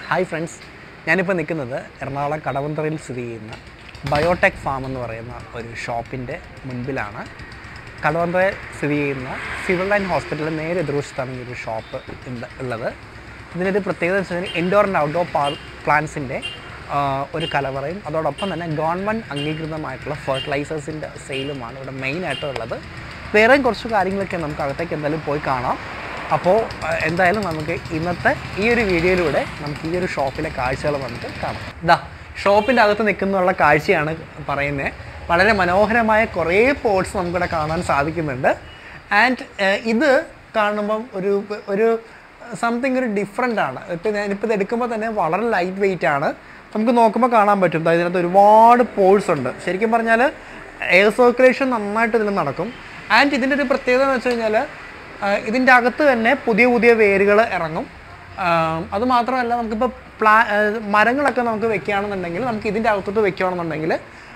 hi friends ഞാനിപ്പോൾ നിൽക്കുന്നത് എറണാകുളം കടവന്തറയിൽ സ്ഥിതി ചെയ്യുന്ന ബയോടെക് ഫാം എന്ന് പറയുന്ന ഒരു ഷോപ്പിൻ്റെ മുൻപിലാണ് കടവന്തറയിൽ സ്ഥിതി ചെയ്യുന്ന സിവിൽ ലൈൻ ഹോസ്പിറ്റലിൽ നേരെ എതിർവശത്താണ് ഈ ഒരു ഷോപ്പ് ഉണ്ട് ഉള്ളത് ഇതിനൊരു പ്രത്യേകത എന്ന് വെച്ചാൽ ഇൻഡോർ ആൻഡ് ഔട്ട്ഡോർ പാർ പ്ലാന്റ്സിൻ്റെ ഒരു കലവറയും അതോടൊപ്പം തന്നെ ഗവൺമെൻറ് അംഗീകൃതമായിട്ടുള്ള ഫെർട്ടിലൈസേഴ്സിൻ്റെ സെയിലുമാണ് ഇവിടെ മെയിനായിട്ട് ഉള്ളത് വേറെയും കുറച്ച് കാര്യങ്ങളൊക്കെ നമുക്ക് അകത്തേക്ക് എന്തായാലും പോയി കാണാം അപ്പോൾ അഹ്, എന്തായാലും നമുക്ക് ഇന്നത്തെ ഈ ഒരു വീഡിയോയിലൂടെ നമുക്ക് ഈ ഒരു ഷോപ്പിലെ കാഴ്ചകൾ നമുക്ക് കാണാം ഇതാ ഷോപ്പിൻ്റെ അകത്ത് നിൽക്കുന്നുള്ള കാഴ്ചയാണ് പറയുന്നത് വളരെ മനോഹരമായ കുറേ പോട്ട്സ് നമുക്കിവിടെ കാണാൻ സാധിക്കുന്നുണ്ട് ആൻഡ് ഇത് കാണുമ്പം ഒരു ഒരു സംതിങ് ഒരു ഡിഫറെൻ്റ് ആണ് ഇപ്പം ഞാനിപ്പോൾ ഇത് എടുക്കുമ്പോൾ തന്നെ വളരെ ലൈറ്റ് വെയിറ്റ് ആണ് നമുക്ക് നോക്കുമ്പോൾ കാണാൻ പറ്റും ദാ ഇതിനകത്ത് ഒരുപാട് പോൾസ് ഉണ്ട് ശരിക്കും പറഞ്ഞാൽ എയർ സർക്കുലേഷൻ നന്നായിട്ട് ഇതിൽ നടക്കും ആൻഡ് ഇതിൻ്റെ ഒരു പ്രത്യേകത എന്ന് വെച്ച് കഴിഞ്ഞാൽ ഇതിൻ്റെ അകത്ത് തന്നെ പുതിയ പുതിയ വേരുകൾ ഇറങ്ങും ആം, അത് മാത്രമല്ല നമുക്കിപ്പോൾ പ്ലാ ആ, മരങ്ങളൊക്കെ നമുക്ക് വെക്കുകയാണെന്നുണ്ടെങ്കിൽ നമുക്ക് ഇതിൻ്റെ അകത്തോട്ട് വെക്കുകയാണെന്നുണ്ടെങ്കിൽ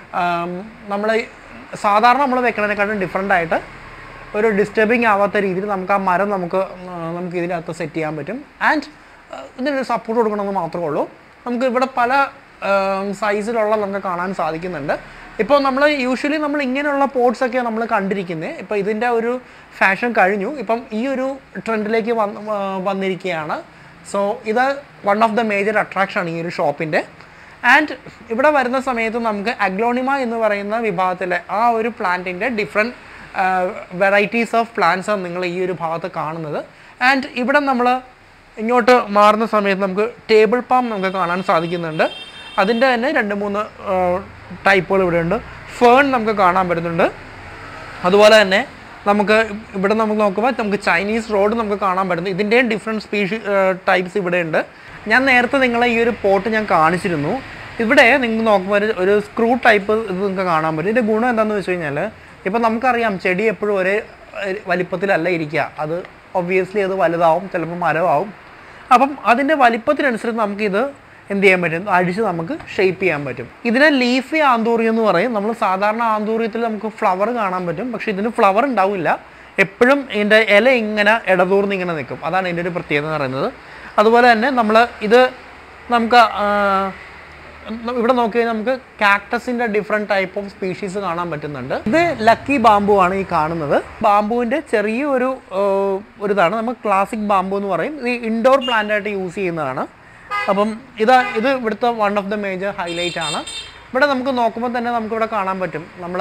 നമ്മൾ സാധാരണ നമ്മൾ വെക്കണതിനെക്കാട്ടും ഡിഫറെൻ്റ് ആയിട്ട് ഒരു ഡിസ്റ്റർബിങ് ആവാത്ത രീതിയിൽ നമുക്ക് ആ മരം നമുക്ക് ആ, നമുക്ക് ഇതിനകത്ത് സെറ്റ് ചെയ്യാൻ പറ്റും ആൻഡ് ഇതിനൊരു സപ്പോർട്ട് കൊടുക്കണമെന്ന് മാത്രമേ ഉള്ളൂ നമുക്ക് ഇവിടെ പല സൈസിലുള്ള നമുക്ക് കാണാൻ സാധിക്കുന്നുണ്ട് ഇപ്പോൾ നമ്മൾ യൂഷ്വലി നമ്മൾ ഇങ്ങനെയുള്ള പോട്ട്സ് ഒക്കെ നമ്മൾ കണ്ടിരിക്കുന്നത് ഇപ്പോൾ ഇതിൻ്റെ ഒരു ഫാഷൻ കഴിഞ്ഞു ഇപ്പം ഈ ഒരു ട്രെൻഡിലേക്ക് വന്ന് ആ, വന്നിരിക്കുകയാണ് സോ ഇത് one of the major attraction ഈ ഒരു ഷോപ്പിൻ്റെ ആൻഡ് ഇവിടെ വരുന്ന സമയത്ത് നമുക്ക് അഗ്ലോണിമ എന്ന് പറയുന്ന വിഭാഗത്തിലെ ആ ഒരു പ്ലാന്റിൻ്റെ ഡിഫറെൻറ്റ് വെറൈറ്റീസ് ഓഫ് പ്ലാന്റ്സ് ആണ് നിങ്ങൾ ഈ ഒരു ഭാഗത്ത് കാണുന്നത് ആൻഡ് ഇവിടെ നമ്മൾ ഇങ്ങോട്ട് മാറുന്ന സമയത്ത് നമുക്ക് ടേബിൾ പാം നമുക്ക് കാണാൻ സാധിക്കുന്നുണ്ട് അതിൻ്റെ തന്നെ രണ്ട് മൂന്ന് ടൈപ്പുകൾ ഇവിടെ ഉണ്ട് ഫേൺ നമുക്ക് കാണാൻ പറ്റുന്നുണ്ട് അതുപോലെ തന്നെ നമുക്ക് ഇവിടെ നമുക്ക് നോക്കുമ്പോൾ നമുക്ക് ചൈനീസ് റോഡ് നമുക്ക് കാണാൻ പറ്റുന്നു ഇതിൻ്റെയും ഡിഫറെൻറ്റ് സ്പീഷി ടൈപ്സ് ഇവിടെ ഉണ്ട് ഞാൻ നേരത്തെ നിങ്ങളെ ഈ ഒരു പോട്ട് ഞാൻ കാണിച്ചിരുന്നു ഇവിടെ നിങ്ങൾ നോക്കുമ്പോൾ ഒരു ഒരു സ്ക്രൂ ടൈപ്പ് ഇത് നിങ്ങൾക്ക് കാണാൻ പറ്റും ഇതിൻ്റെ ഗുണം എന്താണെന്ന് വെച്ച് കഴിഞ്ഞാൽ ഇപ്പം നമുക്കറിയാം ചെടി എപ്പോഴും ഒരേ ഏഹ്, വലിപ്പത്തിലല്ല ഇരിക്കുക അത് ഒബ്വിയസ്ലി അത് വലുതാവും ചിലപ്പോൾ മരമാവും അപ്പം അതിൻ്റെ വലിപ്പത്തിനനുസരിച്ച് നമുക്കിത് എന്ത് ചെയ്യാൻ പറ്റും അടിച്ച് നമുക്ക് ഷേപ്പ് ചെയ്യാൻ പറ്റും ഇതിനെ ലീഫി ആന്തൂറിയം എന്ന് പറയും നമ്മൾ സാധാരണ ആന്തൂറിയത്തിൽ നമുക്ക് ഫ്ലവർ കാണാൻ പറ്റും പക്ഷെ ഇതിന് ഫ്ലവർ ഉണ്ടാവില്ല എപ്പോഴും ഇതിൻ്റെ ഇല ഇങ്ങനെ ഇടതൂർന്ന് ഇങ്ങനെ നിൽക്കും അതാണ് ഇതിൻ്റെ ഒരു പ്രത്യേകത എന്ന് പറയുന്നത് അതുപോലെ തന്നെ നമ്മൾ ഇത് നമുക്ക് ആ, ന- ഇവിടെ നോക്കി കഴിഞ്ഞാൽ നമുക്ക് കാക്ടസിന്റെ ഡിഫറെന്റ് ടൈപ്പ് ഓഫ് സ്പീഷീസ് കാണാൻ പറ്റുന്നുണ്ട് ഇത് ലക്കി ബാംബു ആണ് ഈ കാണുന്നത് ബാംബുവിന്റെ ചെറിയ ഒരു ഏർ, ഒരു ഇതാണ് നമ്മൾ ക്ലാസിക് ബാംബു എന്ന് പറയും ഇത് ഇൻഡോർ പ്ലാന്റ് ആയിട്ട് യൂസ് ചെയ്യുന്നതാണ് അപ്പം ഇത് ഇത് ഇവിടുത്തെ one of the major highlight ആണ് ഇവിടെ നമുക്ക് നോക്കുമ്പോൾ തന്നെ നമുക്ക് ഇവിടെ കാണാൻ പറ്റും നമ്മൾ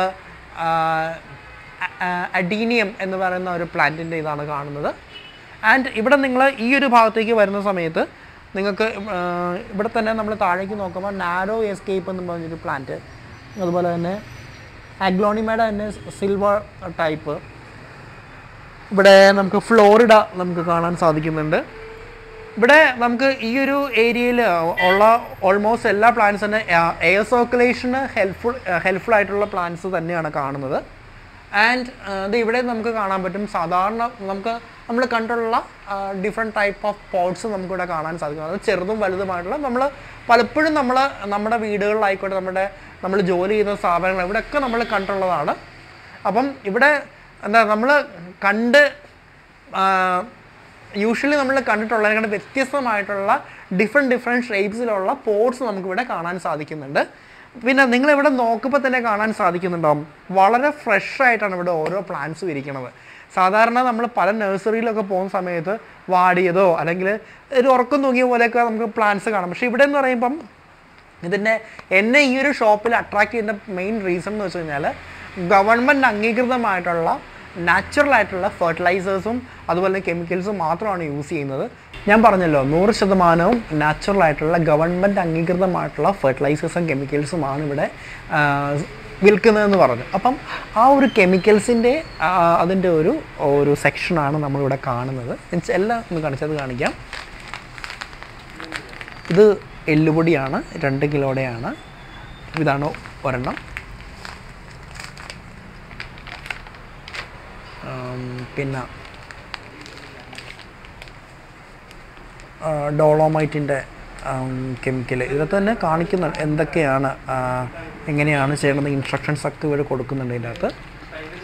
അഡീനിയം എന്ന് പറയുന്ന ഒരു പ്ലാന്റിൻ്റെ ഇതാണ് കാണുന്നത് ആൻഡ് ഇവിടെ നിങ്ങൾ ഈ ഒരു ഭാഗത്തേക്ക് വരുന്ന സമയത്ത് നിങ്ങൾക്ക് ആ, ഇവിടെ തന്നെ നമ്മൾ താഴേക്ക് നോക്കുമ്പോൾ നാരോ എസ്കേപ്പ് എന്ന് പറഞ്ഞൊരു പ്ലാന്റ് അതുപോലെ തന്നെ അഗ്ലോണിമയുടെ തന്നെ സിൽവർ ടൈപ്പ് ഇവിടെ നമുക്ക് ഫ്ലോറിഡ നമുക്ക് കാണാൻ സാധിക്കുന്നുണ്ട് ഇവിടെ നമുക്ക് ഈ ഒരു ഏരിയയിൽ ഉള്ള ഓൾമോസ്റ്റ് എല്ലാ പ്ലാന്റ്സ് തന്നെ എയർ സർക്കുലേഷന് ഹെൽപ്ഫുൾ ഹെൽപ്ഫുൾ ആയിട്ടുള്ള പ്ലാന്റ്സ് തന്നെയാണ് കാണുന്നത് ആൻഡ് ഇത് ഇവിടെ നമുക്ക് കാണാൻ പറ്റും സാധാരണ നമുക്ക് നമ്മൾ കണ്ടുള്ള ഡിഫറെൻറ്റ് ടൈപ്പ് ഓഫ് പോട്ട്സ് നമുക്കിവിടെ കാണാൻ സാധിക്കും അത് ചെറുതും വലുതുമായിട്ടുള്ള നമ്മൾ പലപ്പോഴും നമ്മൾ നമ്മുടെ വീടുകളിലായിക്കോട്ടെ നമ്മുടെ നമ്മൾ ജോലി ചെയ്യുന്ന സ്ഥാപനങ്ങൾ ഇവിടെയൊക്കെ നമ്മൾ കണ്ടുള്ളതാണ് അപ്പം ഇവിടെ എന്താ നമ്മൾ കണ്ട് യൂഷ്വലി നമ്മൾ കണ്ടിട്ടുള്ളതിനെക്കാൾ വ്യത്യസ്തമായിട്ടുള്ള ഡിഫറെൻറ്റ് ഡിഫറെൻറ്റ് ഷേപ്സിലുള്ള പോട്ട്സ് നമുക്കിവിടെ കാണാൻ സാധിക്കുന്നുണ്ട് പിന്നെ നിങ്ങളിവിടെ നോക്കുമ്പോൾ തന്നെ കാണാൻ സാധിക്കുന്നുണ്ടാവും വളരെ ഫ്രഷ് ആയിട്ടാണ് ഇവിടെ ഓരോ പ്ലാന്റ്സും ഇരിക്കുന്നത് സാധാരണ നമ്മൾ പല നഴ്സറിയിലൊക്കെ പോകുന്ന സമയത്ത് വാടിയതോ അല്ലെങ്കിൽ ഒരു ഉറക്കം തൂങ്ങിയ പോലെയൊക്കെ നമുക്ക് പ്ലാന്റ്സ് കാണാം പക്ഷേ ഇവിടെ എന്ന് പറയുമ്പം ഇതിൻ്റെ എന്നെ ഈ ഒരു ഷോപ്പിൽ അട്രാക്ട് ചെയ്യുന്ന മെയിൻ റീസൺ എന്ന് വെച്ച് കഴിഞ്ഞാൽ ഗവൺമെൻറ് അംഗീകൃതമായിട്ടുള്ള നാച്ചുറൽ ആയിട്ടുള്ള ഫെർട്ടിലൈസേഴ്സും അതുപോലെ കെമിക്കൽസും മാത്രമാണ് യൂസ് ചെയ്യുന്നത് ഞാൻ പറഞ്ഞല്ലോ നൂറ് ശതമാനവും നാച്ചുറൽ ആയിട്ടുള്ള ഗവൺമെൻറ് അംഗീകൃതമായിട്ടുള്ള ഫെർട്ടിലൈസേഴ്സും കെമിക്കൽസുമാണ് ഇവിടെ ആ, വിൽക്കുന്നതെന്ന് പറഞ്ഞു അപ്പം ആ ഒരു കെമിക്കൽസിൻ്റെ അതിൻ്റെ ഒരു ഒരു സെക്ഷനാണ് നമ്മളിവിടെ കാണുന്നത് മീൻസ് എല്ലാം ഒന്ന് കാണിച്ചത് കാണിക്കാം ഇത് എല്ലുപൊടിയാണ് രണ്ട് കിലോയുടെയാണ് ഇതാണ് ഒരെണ്ണം ആം, പിന്നെ ഡോളോമൈറ്റിൻ്റെ കെമിക്കൽ ഇതിനകത്ത് തന്നെ കാണിക്കുന്ന എന്തൊക്കെയാണ് ആ, എങ്ങനെയാണ് ചെയ്യേണ്ടത് ഇൻസ്ട്രക്ഷൻസ് ഒക്കെ ഇവർ കൊടുക്കുന്നുണ്ട് ഇതിനകത്ത്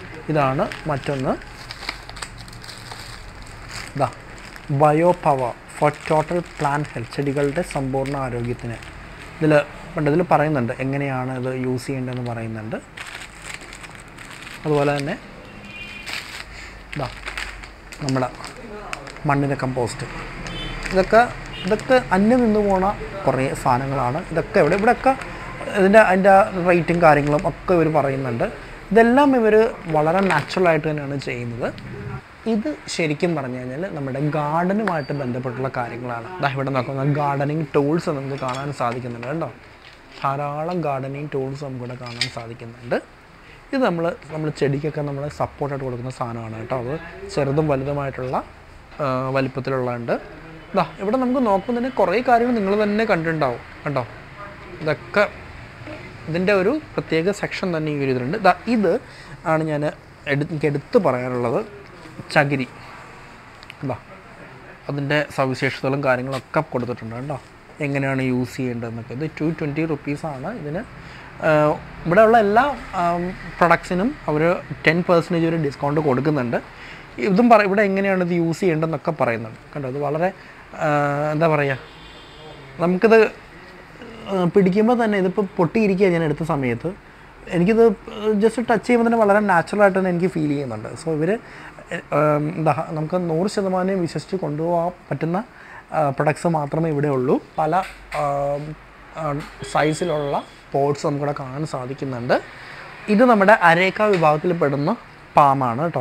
ഇതാണ് മറ്റൊന്ന് ഇതാ bio power for total plant health ചെടികളുടെ സമ്പൂർണ്ണ ആരോഗ്യത്തിന് ഇതിൽ ഉണ്ട് ഇതിൽ പറയുന്നുണ്ട് എങ്ങനെയാണ് ഇത് യൂസ് ചെയ്യേണ്ടതെന്ന് പറയുന്നുണ്ട് അതുപോലെ തന്നെ ഇതാ നമ്മുടെ മണ്ണിൻ്റെ കമ്പോസ്റ്റ് ഇതൊക്കെ ഇതൊക്കെ അന്യം നിന്ന് പോണ കുറേ സാധനങ്ങളാണ് ഇതൊക്കെ ഇവിടെ ഇവിടെയൊക്കെ ഇതിൻ്റെ അതിൻ്റെ റേറ്റും കാര്യങ്ങളും ഒക്കെ ഇവർ പറയുന്നുണ്ട് ഇതെല്ലാം ഇവർ വളരെ നാച്ചുറലായിട്ട് തന്നെയാണ് ചെയ്യുന്നത് ഇത് ശരിക്കും പറഞ്ഞു കഴിഞ്ഞാൽ നമ്മുടെ ഗാർഡനുമായിട്ട് ബന്ധപ്പെട്ടുള്ള കാര്യങ്ങളാണ് ദാ ഇവിടെ നോക്കുന്ന ഗാർഡനിങ് ടൂൾസ് നമുക്ക് കാണാൻ സാധിക്കുന്നുണ്ട് കേട്ടോ ധാരാളം ഗാർഡനിങ് ടൂൾസ് നമുക്കിവിടെ കാണാൻ സാധിക്കുന്നുണ്ട് ഇത് നമ്മൾ നമ്മൾ ചെടിക്കൊക്കെ നമ്മൾ സപ്പോർട്ടായിട്ട് കൊടുക്കുന്ന സാധനമാണ് കേട്ടോ അത് ചെറുതും വലുതുമായിട്ടുള്ള ആ, വലിപ്പത്തിലുള്ളതുണ്ട് ഇതാ ഇവിടെ നമുക്ക് നോക്കുമ്പോൾ തന്നെ കുറേ കാര്യങ്ങൾ നിങ്ങൾ തന്നെ കണ്ടിട്ടുണ്ടാവും കണ്ടോ ഇതൊക്കെ ഇതിൻ്റെ ഒരു പ്രത്യേക സെക്ഷൻ തന്നെ ഈ ഒരു ഇതിലുണ്ട് ദാ ഇത് ആണ് ഞാൻ എടു എനിക്ക് എടുത്ത് പറയാനുള്ളത് ചകിരി എന്താ അതിൻ്റെ സവിശേഷതകളും കാര്യങ്ങളൊക്കെ കൊടുത്തിട്ടുണ്ട് കേട്ടോ എങ്ങനെയാണ് യൂസ് ചെയ്യേണ്ടതെന്നൊക്കെ ഇത് ടു ട്വൻറ്റി റുപ്പീസാണ് ഇതിന് ആഹ് ഇവിടെയുള്ള എല്ലാ പ്രൊഡക്ട്സിനും അവർ ടെൻ പെർസെൻറ്റേജ് ഒരു ഡിസ്കൗണ്ട് കൊടുക്കുന്നുണ്ട് ഇതും പറ ഇവിടെ എങ്ങനെയാണ് ഇത് യൂസ് ചെയ്യേണ്ടതെന്നൊക്കെ പറയുന്നുണ്ട് കണ്ടോ ഇത് വളരെ ആഹ് എന്താ പറയുക നമുക്കിത് പിടിക്കുമ്പോൾ തന്നെ ഇതിപ്പോൾ പൊട്ടിയിരിക്കുക ഞാൻ എടുത്ത സമയത്ത് എനിക്കിത് ജസ്റ്റ് ടച്ച് ചെയ്യുമ്പോൾ തന്നെ വളരെ നാച്ചുറലായിട്ട് തന്നെ എനിക്ക് ഫീൽ ചെയ്യുന്നുണ്ട് സോ ഇവർ എന്താ നമുക്ക് നൂറ് ശതമാനം വിശ്വസിച്ച് കൊണ്ടുപോകാൻ പറ്റുന്ന പ്രൊഡക്ട്സ് മാത്രമേ ഇവിടെ ഉള്ളൂ പല സൈസിലുള്ള പോട്ട്സ് നമുക്കിവിടെ കാണാൻ സാധിക്കുന്നുണ്ട് ഇത് നമ്മുടെ അരേക്ക വിഭാഗത്തിൽ പെടുന്ന പാമാണ് കേട്ടോ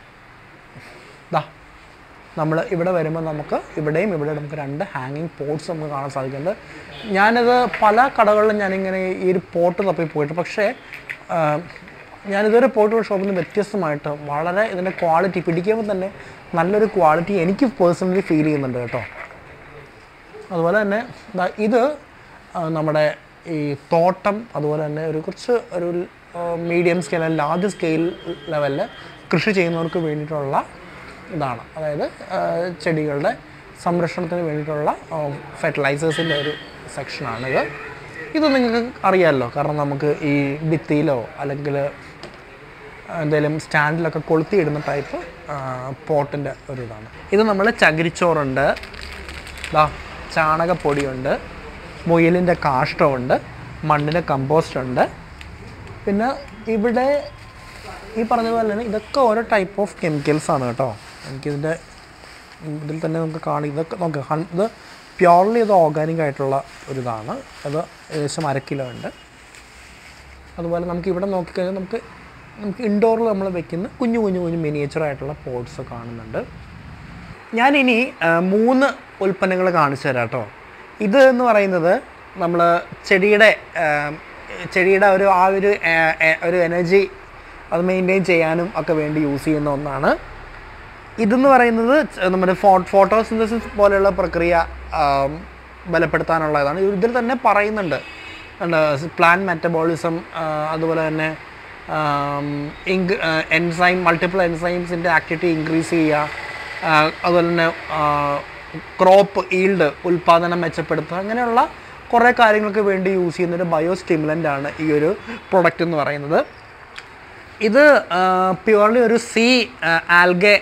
ദാ നമ്മൾ ഇവിടെ വരുമ്പോൾ നമുക്ക് ഇവിടെയും ഇവിടെ നമുക്ക് രണ്ട് ഹാങ്ങിങ് പോട്ട്സ് നമുക്ക് കാണാൻ സാധിക്കുന്നുണ്ട് ഞാനത് പല കടകളിലും ഞാനിങ്ങനെ ഈ ഒരു പോട്ട് തപ്പി പോയിട്ട് പക്ഷേ ആ, ഞാനിതുവരെ പോയിട്ടുള്ള ഷോപ്പിൽ നിന്ന് വ്യത്യസ്തമായിട്ട് വളരെ ഇതിൻ്റെ ക്വാളിറ്റി പിടിക്കുമ്പോൾ തന്നെ നല്ലൊരു ക്വാളിറ്റി എനിക്ക് പേഴ്സണലി ഫീൽ ചെയ്യുന്നുണ്ട് കേട്ടോ അതുപോലെ തന്നെ ദാ ഇത് ആ, നമ്മുടെ ഈ തോട്ടം അതുപോലെ തന്നെ ഒരു കുറച്ച് ഒരു മീഡിയം സ്കെയിൽ ലാർജ് സ്കെയിൽ ലെവലിൽ കൃഷി ചെയ്യുന്നവർക്ക് വേണ്ടിയിട്ടുള്ള ഇതാണ് അതായത് ആ, ചെടികളുടെ സംരക്ഷണത്തിന് വേണ്ടിയിട്ടുള്ള ഫെർട്ടിലൈസേഴ്സിൻ്റെ ഒരു സെക്ഷനാണിത് ഇത് നിങ്ങൾക്ക് അറിയാമല്ലോ കാരണം നമുക്ക് ഈ ഭിത്തിയിലോ അല്ലെങ്കിൽ എന്തെങ്കിലും സ്റ്റാൻഡിലൊക്കെ കൊളുത്തിയിടുന്ന ടൈപ്പ് പോട്ടിൻ്റെ ഒരു ഇതാണ് ഇത് നമ്മൾ ചകിരിച്ചോറുണ്ട് ദാ ചാണകപ്പൊടിയുണ്ട് മുയലിൻ്റെ കാഷ്ടമുണ്ട് മണ്ണിൻ്റെ കമ്പോസ്റ്റ് ഉണ്ട് പിന്നെ ഇവിടെ ഈ പറഞ്ഞതുപോലെ തന്നെ ഇതൊക്കെ ഓരോ ടൈപ്പ് ഓഫ് കെമിക്കൽസ് ആണ് കേട്ടോ എനിക്കിതിൻ്റെ ഇതിൽ തന്നെ നമുക്ക് കാണും ഇതൊക്കെ നമുക്ക് ഹൺ- ഇത് പ്യോർലി ഇത് ഓർഗാനിക് ആയിട്ടുള്ള ഒരു ഇതാണ് അത് ഏകദേശം അര കിലോ ഉണ്ട് അതുപോലെ നമുക്ക് ഇവിടെ നോക്കിക്കഴിഞ്ഞാൽ നമുക്ക് നമുക്ക് ഇൻഡോറിൽ നമ്മൾ വെക്കുന്ന കുഞ്ഞു കുഞ്ഞു കുഞ്ഞു മിനിയേച്ചർ ആയിട്ടുള്ള പോട്ട്സ് കാണുന്നുണ്ട് ഞാനിനി ആ, മൂന്ന് ഉൽപ്പന്നങ്ങൾ കാണിച്ചു തരാം കേട്ടോ ഇത് എന്ന് പറയുന്നത് നമ്മൾ ചെടിയുടെ ആ, ചെടിയുടെ ഒരു ആ ഒരു ആ, ആ, ഒരു എനർജി അത് മെയിൻറ്റെയിൻ ചെയ്യാനും ഒക്കെ വേണ്ടി യൂസ് ചെയ്യുന്ന ഒന്നാണ് ഇതെന്ന് പറയുന്നത് ച- നമ്മുടെ ഫോ ഫോട്ടോസിന്തസിസ് പോലെയുള്ള പ്രക്രിയ ആം, ബലപ്പെടുത്താനുള്ളതാണ് ഇതിൽ തന്നെ പറയുന്നുണ്ട് പ്ലാൻ മെറ്റബോളിസം അതുപോലെ തന്നെ ഇങ്ക് എൻസൈം മൾട്ടിപ്പിൾ എൻസൈംസിൻ്റെ ആക്ടിവിറ്റി ഇൻക്രീസ് ചെയ്യുക ആ, അതുപോലെ തന്നെ ക്രോപ്പ് ഈൽഡ് ഉൽപ്പാദനം മെച്ചപ്പെടുത്തുക അങ്ങനെയുള്ള കുറേ കാര്യങ്ങൾക്ക് വേണ്ടി യൂസ് ചെയ്യുന്ന ഒരു ബയോ സ്റ്റിമുലൻ്റ് ആണ് ഈ ഒരു പ്രൊഡക്റ്റ് എന്ന് പറയുന്നത് ഇത് പ്യുവർലി ഒരു സി ആൽഗെ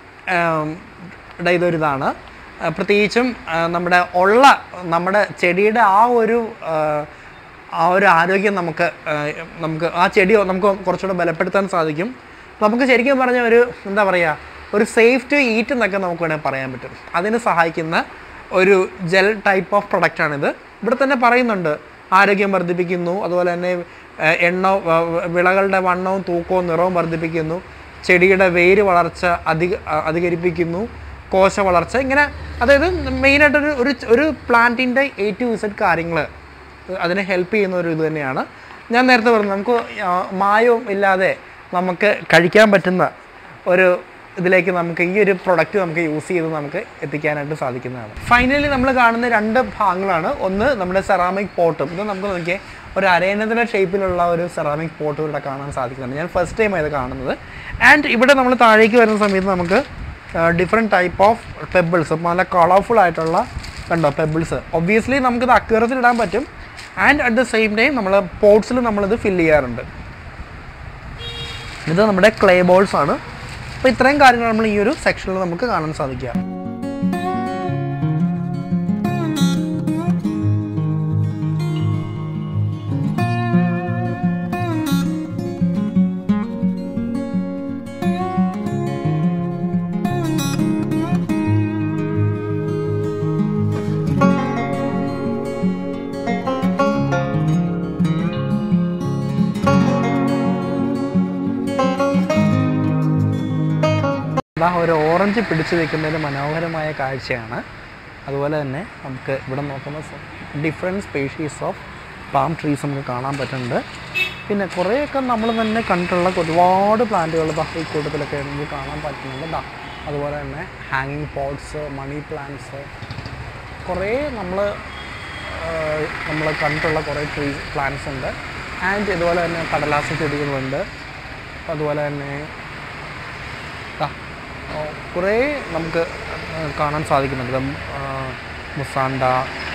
യുടെ ഇതൊരിതാണ് ആ, പ്രത്യേകിച്ചും ആ, നമ്മുടെ ഉള്ള നമ്മുടെ ചെടിയുടെ ആ ഒരു ആ, ആ ഒരു ആരോഗ്യം നമുക്ക് ആ, നമുക്ക് ആ ചെടി നമുക്ക് കുറച്ചുകൂടെ ബലപ്പെടുത്താൻ സാധിക്കും നമുക്ക് ശരിക്കും പറഞ്ഞ ഒരു എന്താ പറയുക ഒരു സേഫ് ടു ഈറ്റ് എന്നൊക്കെ നമുക്ക് വേണമെങ്കിൽ പറയാൻ പറ്റും അതിന് സഹായിക്കുന്ന ഒരു ജെൽ ടൈപ്പ് ഓഫ് പ്രൊഡക്റ്റാണിത് ഇവിടെ തന്നെ പറയുന്നുണ്ട് ആരോഗ്യം വർദ്ധിപ്പിക്കുന്നു അതുപോലെ തന്നെ ഏഹ്, എണ്ണ വ- വ- വിളകളുടെ വണ്ണവും തൂക്കവും നിറവും വർദ്ധിപ്പിക്കുന്നു ചെടിയുടെ വേര് വളർച്ച അധിക അ- അധികരിപ്പിക്കുന്നു കോശ വളർച്ച ഇങ്ങനെ അതായത് മെയിനായിട്ടൊരു ഒരു ഒരു പ്ലാന്റിൻ്റെ എ ടു ഇസഡ് കാര്യങ്ങൾ അതിനെ ഹെൽപ്പ് ചെയ്യുന്ന ഒരു ഇത് തന്നെയാണ് ഞാൻ നേരത്തെ പറഞ്ഞു നമുക്ക് ആ, മായവും ഇല്ലാതെ നമുക്ക് കഴിക്കാൻ പറ്റുന്ന ഒരു ഇതിലേക്ക് നമുക്ക് ഈ ഒരു പ്രൊഡക്റ്റ് നമുക്ക് യൂസ് ചെയ്ത് നമുക്ക് എത്തിക്കാനായിട്ട് സാധിക്കുന്നതാണ് ഫൈനലി നമ്മൾ കാണുന്ന രണ്ട് ഭാഗങ്ങളാണ് ഒന്ന് നമ്മുടെ സെറാമിക് പോട്ടും ഇത് നമുക്ക് നോക്കിയാൽ ഒരു അരയണത്തിൻ്റെ ഷേപ്പിലുള്ള ഒരു സെറാമിക് പോട്ട് ഇവിടെ കാണാൻ സാധിക്കുന്നുണ്ട് ഞാൻ ഫസ്റ്റ് ടൈം ഇത് കാണുന്നത് ആൻഡ് ഇവിടെ നമ്മൾ താഴേക്ക് വരുന്ന സമയത്ത് നമുക്ക് ഡിഫറെൻറ്റ് ടൈപ്പ് ഓഫ് പെബിൾസ് നല്ല കളർഫുൾ ആയിട്ടുള്ള കണ്ടോ പെബിൾസ് ഒബ്വിയസ്ലി നമുക്കിത് അക്വേറത്തിൽ ഇടാൻ പറ്റും and at the same time നമ്മൾ പോട്ട്സിൽ നമ്മളിത് ഫില്ല് ചെയ്യാറുണ്ട് ഇത് നമ്മുടെ ക്ലേ ബോൾസ് ആണ് അപ്പോൾ ഇത്രയും കാര്യങ്ങൾ നമ്മൾ ഈ ഒരു സെക്ഷനിൽ നമുക്ക് കാണാൻ സാധിക്കുക ഓറഞ്ച് പിടിച്ചു നിൽക്കുന്നതിന് മനോഹരമായ കാഴ്ചയാണ് അതുപോലെ തന്നെ നമുക്ക് ഇവിടെ നോക്കുമ്പോൾ different species of palm trees നമുക്ക് കാണാൻ പറ്റുന്നുണ്ട് പിന്നെ കുറേയൊക്കെ നമ്മൾ തന്നെ കണ്ടിട്ടുള്ള ഒരുപാട് പ്ലാന്റുകൾ ഈ കൂട്ടത്തിലൊക്കെ നമുക്ക് കാണാൻ പറ്റുന്നുണ്ട് ദാ അതുപോലെ തന്നെ ഹാങ്ങിങ് പോട്ട്സ് മണി പ്ലാന്റ്സ് കുറേ നമ്മൾ നമ്മൾ കണ്ടിട്ടുള്ള കുറേ ട്രീ പ്ലാന്റ്സ് ഉണ്ട് ആൻഡ് ഇതുപോലെ തന്നെ കടലാസ ചെടികളുണ്ട് അതുപോലെ തന്നെ ദാ, ഓ, കുറേ നമുക്ക് ആ, കാണാൻ സാധിക്കുന്നുണ്ട് ദം, ആ, മുസാണ്ട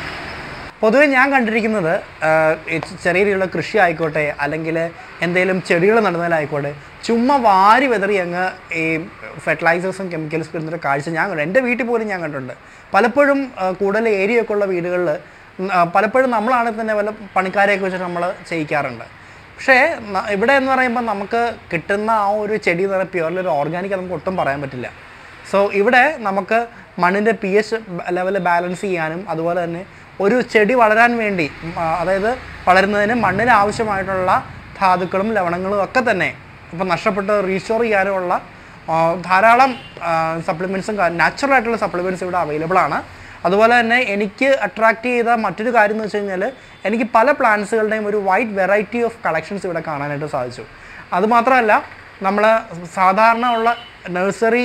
പൊതുവെ ഞാൻ കണ്ടിരിക്കുന്നത് ആ, ഈ ചെറിയ രീതിയിലുള്ള കൃഷി ആയിക്കോട്ടെ അല്ലെങ്കിൽ എന്തെങ്കിലും ചെടികൾ നടുന്നതിലായിക്കോട്ടെ ചുമ്മാ വാരി വെതറി അങ്ങ് ഈ ഫെർട്ടിലൈസേഴ്സും കെമിക്കൽസും ഇടുന്നൊരു കാഴ്ച ഞാൻ കണ്ടു എൻ്റെ വീട്ടിൽ പോലും ഞാൻ കണ്ടിട്ടുണ്ട് പലപ്പോഴും ആ, കൂടുതൽ ഏരിയ ഒക്കെ ഉള്ള വീടുകളിൽ പലപ്പോഴും നമ്മളാണെങ്കിൽ തന്നെ വല്ല പണിക്കാരെയൊക്കെ വെച്ചിട്ട് നമ്മൾ ചെയ്യിക്കാറുണ്ട് പക്ഷേ ന- ഇവിടെ എന്ന് പറയുമ്പോൾ നമുക്ക് കിട്ടുന്ന ആ ഒരു ചെടി എന്ന് പറയുമ്പോൾ പ്യുവർലി ഒരു ഓർഗാനിക് നമുക്ക് ഒട്ടും പറയാൻ പറ്റില്ല സോ ഇവിടെ നമുക്ക് മണ്ണിൻ്റെ പി എച്ച് ലെവൽ ബാലൻസ് ചെയ്യാനും അതുപോലെ തന്നെ ഒരു ചെടി വളരാൻ വേണ്ടി ഉം, ആ, അതായത് വളരുന്നതിന് മണ്ണിന് ആവശ്യമായിട്ടുള്ള ധാതുക്കളും ലവണങ്ങളും ഒക്കെ തന്നെ ഇപ്പം നഷ്ടപ്പെട്ട് റീസ്റ്റോർ ചെയ്യാനുമുള്ള ആ, ധാരാളം സപ്ലിമെൻറ്റ്സും നാച്ചുറൽ ആയിട്ടുള്ള സപ്ലിമെൻറ്റ്സ് ഇവിടെ അവൈലബിൾ ആണ് അതുപോലെ തന്നെ എനിക്ക് അട്രാക്റ്റ് ചെയ്ത മറ്റൊരു കാര്യം എന്ന് വെച്ച് കഴിഞ്ഞാൽ എനിക്ക് പല പ്ലാന്റ്സുകളുടെയും ഒരു വൈഡ് വെറൈറ്റി ഓഫ് കളക്ഷൻസ് ഇവിടെ കാണാനായിട്ട് സാധിച്ചു അതുമാത്രമല്ല നമ്മൾ സാധാരണ ഉള്ള നഴ്സറി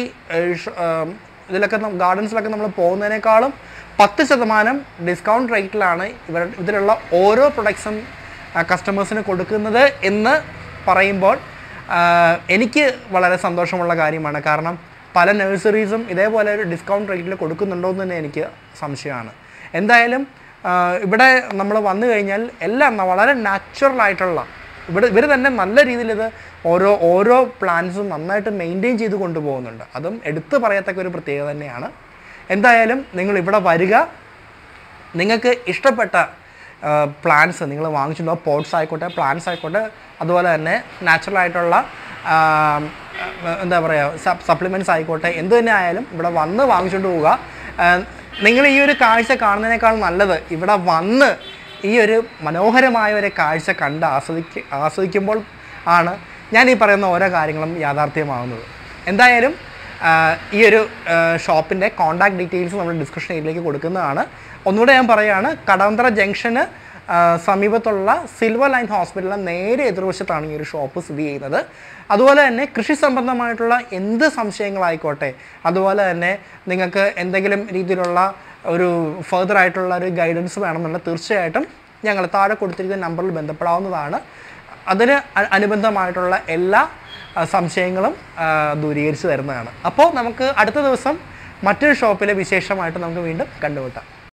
ഇതിലൊക്കെ ഗാർഡൻസിലൊക്കെ നമ്മൾ പോകുന്നതിനേക്കാളും പത്ത് ശതമാനം ഡിസ്കൗണ്ട് റേറ്റിലാണ് ഇവർ ഇതിലുള്ള ഓരോ പ്രൊഡക്ട്സും കസ്റ്റമേഴ്സിന് കൊടുക്കുന്നത് എന്ന് പറയുമ്പോൾ ആ, എനിക്ക് വളരെ സന്തോഷമുള്ള കാര്യമാണ് കാരണം പല നഴ്സറീസും ഇതേപോലെ ഒരു ഡിസ്കൗണ്ട് റേറ്റിൽ കൊടുക്കുന്നുണ്ടോ എന്ന് തന്നെ എനിക്ക് സംശയമാണ് എന്തായാലും ആ, ഇവിടെ നമ്മൾ വന്നു കഴിഞ്ഞാൽ എല്ലാം ന- വളരെ നാച്ചുറൽ ആയിട്ടുള്ള ഇവിടെ ഇവർ തന്നെ നല്ല രീതിയിൽ ഇത് ഓരോ ഓരോ പ്ലാന്റ്സും നന്നായിട്ട് മെയിൻറ്റെയിൻ ചെയ്ത് കൊണ്ടുപോകുന്നുണ്ട് അതും എടുത്തു പറയത്തക്ക ഒരു പ്രത്യേകത തന്നെയാണ് എന്തായാലും നിങ്ങൾ ഇവിടെ വരിക നിങ്ങൾക്ക് ഇഷ്ടപ്പെട്ട പ്ലാന്റ്സ് നിങ്ങൾ വാങ്ങിച്ചിട്ടുണ്ടോ പോട്ട്സ് ആയിക്കോട്ടെ പ്ലാന്റ്സ് ആയിക്കോട്ടെ അതുപോലെ തന്നെ നാച്ചുറൽ ആയിട്ടുള്ള ആ, എന്താ പറയുക സപ്ലിമെൻറ്റ്സ് ആയിക്കോട്ടെ എന്ത് തന്നെ ആയാലും ഇവിടെ വന്ന് വാങ്ങിച്ചുകൊണ്ട് പോവുക ആ, നിങ്ങൾ ഈ ഒരു കാഴ്ച കാണുന്നതിനേക്കാൾ നല്ലത് ഇവിടെ വന്ന് ഈ ഒരു മനോഹരമായ ഒരു കാഴ്ച കണ്ട് ആസ്വദിക്ക ആസ്വദിക്കുമ്പോൾ ആണ് ഞാൻ ഈ പറയുന്ന ഓരോ കാര്യങ്ങളും യാഥാർത്ഥ്യമാവുന്നത് എന്തായാലും ആ, ഈ ഒരു ഷോപ്പിൻ്റെ കോൺടാക്ട് ഡീറ്റെയിൽസ് നമ്മൾ ഡിസ്ക്രിപ്ഷൻ ഏരിയയിലേക്ക് കൊടുക്കുന്നതാണ് ഒന്നുകൂടെ ഞാൻ പറയുകയാണ് കടവന്തറ ജംഗ്ഷന് ആ, സമീപത്തുള്ള സിൽവർ ലൈൻ ഹോസ്പിറ്റലിന് നേരെ എതിർവശത്താണ് ഈ ഒരു ഷോപ്പ് സ്ഥിതി ചെയ്യുന്നത് അതുപോലെ തന്നെ കൃഷി സംബന്ധമായിട്ടുള്ള എന്ത് സംശയങ്ങളായിക്കോട്ടെ അതുപോലെ തന്നെ നിങ്ങൾക്ക് എന്തെങ്കിലും രീതിയിലുള്ള ഒരു ഫർദർ ആയിട്ടുള്ള ഒരു ഗൈഡൻസ് വേണമെന്നുണ്ടെങ്കിൽ തീർച്ചയായിട്ടും ഞങ്ങൾ താഴെ കൊടുത്തിരിക്കുന്ന നമ്പറിൽ ബന്ധപ്പെടാവുന്നതാണ് അതിന് അ- അനുബന്ധമായിട്ടുള്ള എല്ലാ ആ, സംശയങ്ങളും ആ, ദൂരീകരിച്ച് തരുന്നതാണ് അപ്പോൾ നമുക്ക് അടുത്ത ദിവസം മറ്റൊരു ഷോപ്പിലെ വിശേഷമായിട്ട് നമുക്ക് വീണ്ടും കണ്ടുമുട്ടാം